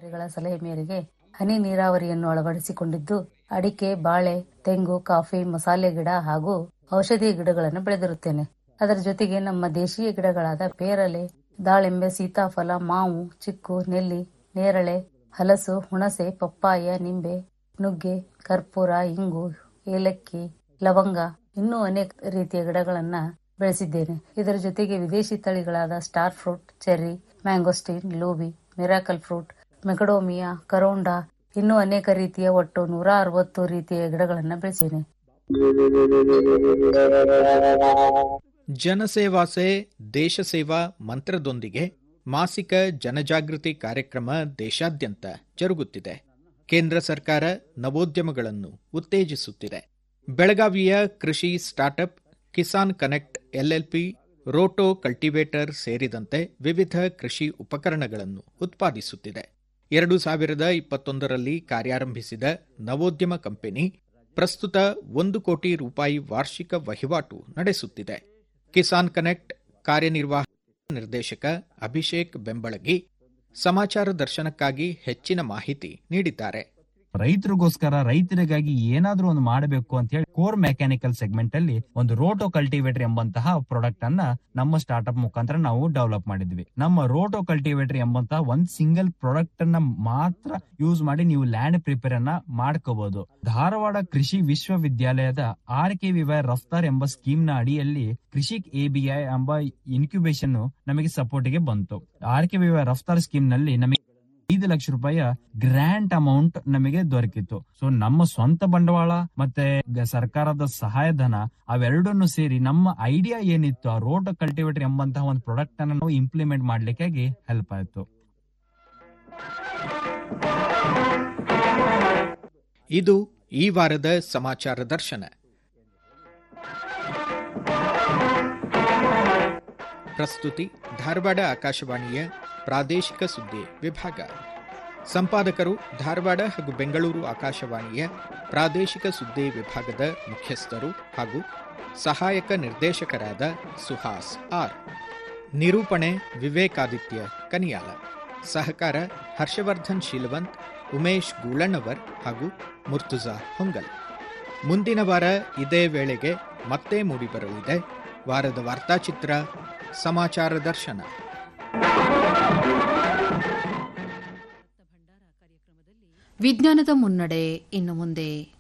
ಅಧಿಕಾರಿಗಳ ಸಲಹೆ ಮೇರೆಗೆ ಹನಿ ನೀರಾವರಿಯನ್ನು ಅಳವಡಿಸಿಕೊಂಡಿದ್ದು ಅಡಿಕೆ ಬಾಳೆ ತೆಂಗು ಕಾಫಿ ಮಸಾಲೆ ಗಿಡ ಹಾಗೂ ಔಷಧಿ ಗಿಡಗಳನ್ನು ಬೆಳೆದಿರುತ್ತೇನೆ ಅದರ ಜೊತೆಗೆ ನಮ್ಮ ದೇಶೀಯ ಗಿಡಗಳಾದ ಪೇರಲೆ ದಾಳಿಂಬೆ ಸೀತಾಫಲ ಮಾವು ಚಿಕ್ಕು ನೆಲ್ಲಿ ನೇರಳೆ ಹಲಸು ಹುಣಸೆ ಪಪ್ಪಾಯ ನಿಂಬೆ ನುಗ್ಗೆ ಕರ್ಪೂರ ಇಂಗು ಏಲಕ್ಕಿ ಲವಂಗ ಇನ್ನೂ ಅನೇಕ ರೀತಿಯ ಗಿಡಗಳನ್ನ ಬೆಳೆಸಿದ್ದೇನೆ ಇದರ ಜೊತೆಗೆ ವಿದೇಶಿ ತಳಿಗಳಾದ ಸ್ಟಾರ್ ಫ್ರೂಟ್ ಚೆರ್ರಿ ಮ್ಯಾಂಗೋಸ್ಟೀನ್ ಲೂಬಿ ಮಿರಾಕಲ್ ಫ್ರೂಟ್ ಮೆಕಡೋಮಿಯಾ ಕರೋಂಡಾ ಇನ್ನೂ ಅನೇಕ ರೀತಿಯ ಒಟ್ಟು ನೂರ ಅರವತ್ತು ರೀತಿಯ ಗಿಡಗಳನ್ನು ಬೆಳೆಸಿದ್ದೇನೆ ಜನಸೇವಾ ಸೇ ದೇಶ ಸೇವಾ ಮಂತ್ರದೊಂದಿಗೆ ಮಾಸಿಕ ಜನಜಾಗೃತಿ ಕಾರ್ಯಕ್ರಮ ದೇಶಾದ್ಯಂತ ಜರುಗುತ್ತಿದೆ ಕೇಂದ್ರ ಸರ್ಕಾರ ನವೋದ್ಯಮಗಳನ್ನು ಉತ್ತೇಜಿಸುತ್ತಿದೆ ಬೆಳಗಾವಿಯ ಕೃಷಿ startup Kisan connect LLP roto cultivator ಸೇರಿದಂತೆ ವಿವಿಧ ಕೃಷಿ ಉಪಕರಣಗಳನ್ನು ಉತ್ಪಾದಿಸುತ್ತಿದೆ ಎರಡು ಸಾವಿರದ ಇಪ್ಪತ್ತೊಂದರಲ್ಲಿ ಕಾರ್ಯಾರಂಭಿಸಿದ ನವೋದ್ಯಮ ಕಂಪನಿ ಪ್ರಸ್ತುತ ಒಂದು ಕೋಟಿ ರೂಪಾಯಿ ವಾರ್ಷಿಕ ವಹಿವಾಟು ನಡೆಸುತ್ತಿದೆ ಕಿಸಾನ್ ಕನೆಕ್ಟ್ ಕಾರ್ಯನಿರ್ವಾಹಕ ನಿರ್ದೇಶಕ ಅಭಿಷೇಕ್ ಬೆಂಬಳಗಿ ಸಮಾಚಾರ ದರ್ಶನಕ್ಕಾಗಿ ಹೆಚ್ಚಿನ ಮಾಹಿತಿ ನೀಡಿದ್ದಾರೆ ರೈತರಿಗೋಸ್ಕರ ರೈತರಿಗಾಗಿ ಏನಾದ್ರೂ ಒಂದು ಮಾಡಬೇಕು ಅಂತ ಹೇಳಿ ಕೋರ್ ಮೆಕ್ಯಾನಿಕಲ್ ಸೆಗ್ಮೆಂಟ್ ಅಲ್ಲಿ ಒಂದು ರೋಟೋ ಕಲ್ಟಿವೇಟರ್ ಎಂಬಂತಹ ಪ್ರಾಡಕ್ಟ್ ಅನ್ನ ನಮ್ಮ ಸ್ಟಾರ್ಟ್ಅಪ್ ಮುಖಾಂತರ ನಾವು ಡೆವಲಪ್ ಮಾಡಿದ್ವಿ ನಮ್ಮ ರೋಟೋ ಕಲ್ಟಿವೇಟರ್ ಎಂಬಂತಹ ಒಂದ್ ಸಿಂಗಲ್ ಪ್ರಾಡಕ್ಟ್ ಅನ್ನ ಮಾತ್ರ ಯೂಸ್ ಮಾಡಿ ನೀವು ಲ್ಯಾಂಡ್ ಪ್ರಿಪೇರ್ ಅನ್ನ ಮಾಡ್ಕೋಬಹುದು ಧಾರವಾಡ ಕೃಷಿ ವಿಶ್ವವಿದ್ಯಾಲಯದ ಆರ್ ಕೆ ವಿವೈ ರಫ್ತಾರ್ ಎಂಬ ಸ್ಕೀಮ್ ನ ಅಡಿಯಲ್ಲಿ ಕೃಷಿಕ್ ಎಬಿಐ ಎಂಬ ಇನ್ಕ್ಯುಬೇಷನ್ ನಮಗೆ ಸಪೋರ್ಟ್ ಗೆ ಬಂತು R K VY Raftaar scheme ನಲ್ಲಿ ನಮಗೆ ಐದು ಲಕ್ಷ ರೂಪಾಯಿಯ ಗ್ರಾಂಟ್ ಅಮೌಂಟ್ ನಮಗೆ ದೊರಕಿತ್ತು ಸೊ ನಮ್ಮ ಸ್ವಂತ ಬಂಡವಾಳ ಮತ್ತೆ ಗ- ಸರ್ಕಾರದ ಸಹಾಯಧನ ಅವೆರಡನ್ನು ಸೇರಿ ನಮ್ಮ ಐಡಿಯಾ ಏನಿತ್ತು ಆ ರೋಡ್ ಕಲ್ಟಿವೇಟರ್ ಎಂಬಂತಹ ಒಂದು ಪ್ರಾಡಕ್ಟ್ ಅನ್ನು ನಾವು ಇಂಪ್ಲಿಮೆಂಟ್ ಮಾಡ್ಲಿಕ್ಕಾಗಿ ಹೆಲ್ಪ್ ಆಯ್ತು ಇದು ಈ ವಾರದ ಸಮಾಚಾರ ದರ್ಶನ ಪ್ರಸ್ತುತಿ ಧಾರವಾಡ ಆಕಾಶವಾಣಿಯ ಪ್ರಾದೇಶಿಕ ಸುದ್ದಿ ವಿಭಾಗ ಸಂಪಾದಕರು ಧಾರವಾಡ ಹಾಗೂ ಬೆಂಗಳೂರು ಆಕಾಶವಾಣಿಯ ಪ್ರಾದೇಶಿಕ ಸುದ್ದಿ ವಿಭಾಗದ ಮುಖ್ಯಸ್ಥರು ಹಾಗೂ ಸಹಾಯಕ ನಿರ್ದೇಶಕರಾದ ಸುಹಾಸ್ ಆರ್ ನಿರೂಪಣೆ ವಿವೇಕಾದಿತ್ಯ ಕನಿಯಾಲ ಸಹಕಾರ ಹರ್ಷವರ್ಧನ್ ಶೀಲವಂತ್ ಉಮೇಶ್ ಗೂಳಣ್ಣವರ್ ಹಾಗೂ ಮುರ್ತುಜಾ ಹೊಂಗಲ್ ಮುಂದಿನ ವಾರ ಇದೇ ವೇಳೆಗೆ ಮತ್ತೆ ಮೂಡಿಬರಲಿದೆ ವಾರದ ವಾರ್ತಾಚಿತ್ರ ಸಮಾಚಾರ ದರ್ಶನ ವಿಜ್ಞಾನದ ಮುನ್ನಡೆ ಇನ್ನು ಮುಂದೆ